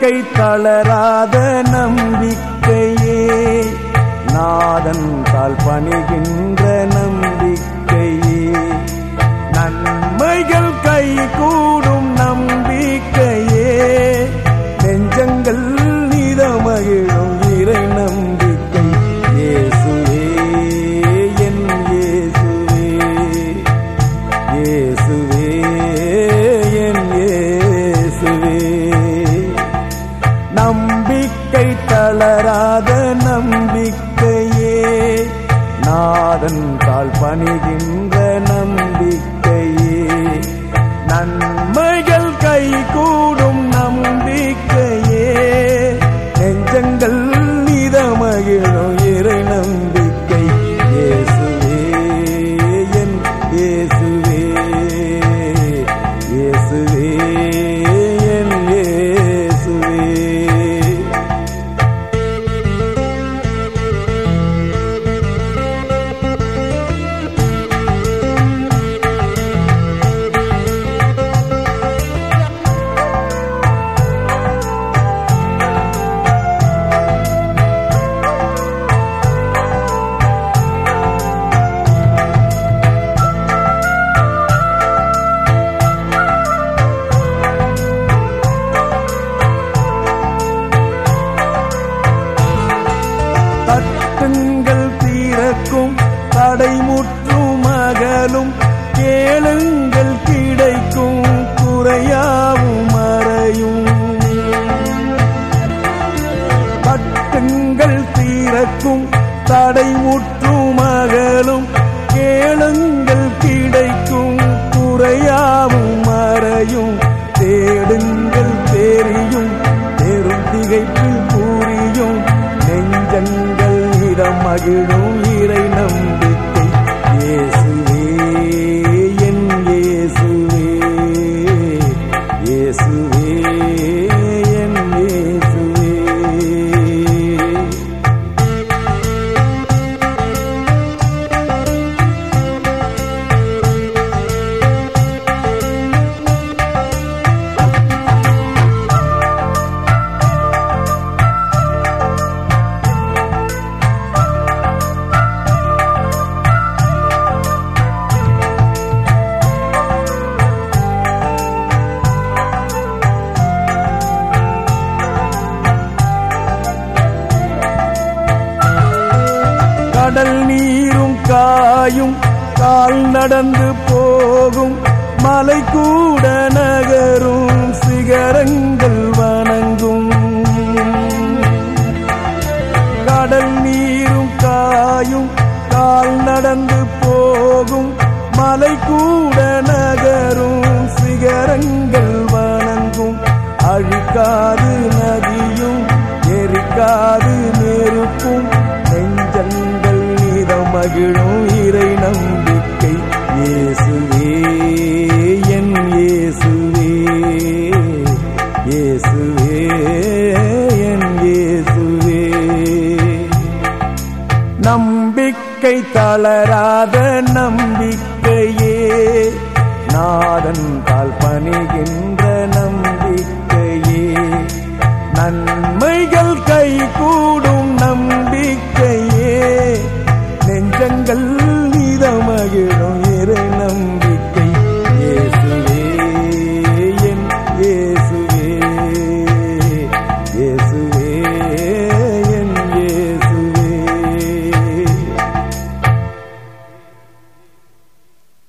நம்பிக்கை தளராத நம்பிக்கையே நாதன் தால் பணிகின்ற நம்பிக்கையே நன்மைகள் கை கூடும் நம்பிக்கையே நெஞ்சங்கள் நிதமகிழும் இறை நம்பிக்கை இயேசுவே என் இயேசுவே இயேசுவே என் இயேசுவே நம்பிக்கை தளராத நம்பிக்கையே நாதன் தாழ் பணிகின்ற நம்பிக்கையே நன்மைகள் கை கூடும் நம்பிக்கையே நெஞ்சங்கள் நிதமகிழும் இறை நம்பிக்கை இயேசுவே என் இயேசுவே இயேசுவே என் இயேசுவே தட்டுங்கள் தீரக்கும் தடைமுற்றும் அகலும் கேளுங்கள் கிடைக்கும் குறையாவும் மறையும் தட்டுங்கள் தீரக்கும் தடைமுற்றும் அகலும் கேளுங்கள் கிடைக்கும் குறையாவும் மறையும் தேடுங்கள் தெரியும் பெரும் திகைப்பில் கூறியும் நெஞ்சங்கள் இடம் மகிழும் இறை நம்பிக்கை இயேசுவே என் இயேசுவே இயேசுவே என் இயேசுவே கடல் நீரும் காயும் கால் நடந்து போகும் மலை கூட நகரும் சிகரங்கள் வணங்கும் கடல் நீரும் காயும் கால் நடந்து போகும் மலை கூட நகரும் சிகரங்கள் வணங்கும் அழிக்காது நதியும் எரிக்காது நெருப்பும் நெஞ்சங்கள் நீதம் மகிழும் இறை நம்பிக்கை இயேசுவே என் இயேசுவே இயேசுவே என் இயேசுவே நம்பிக்கை தளராத நம்பிக்கையே நாதன் தால் பணிகின்ற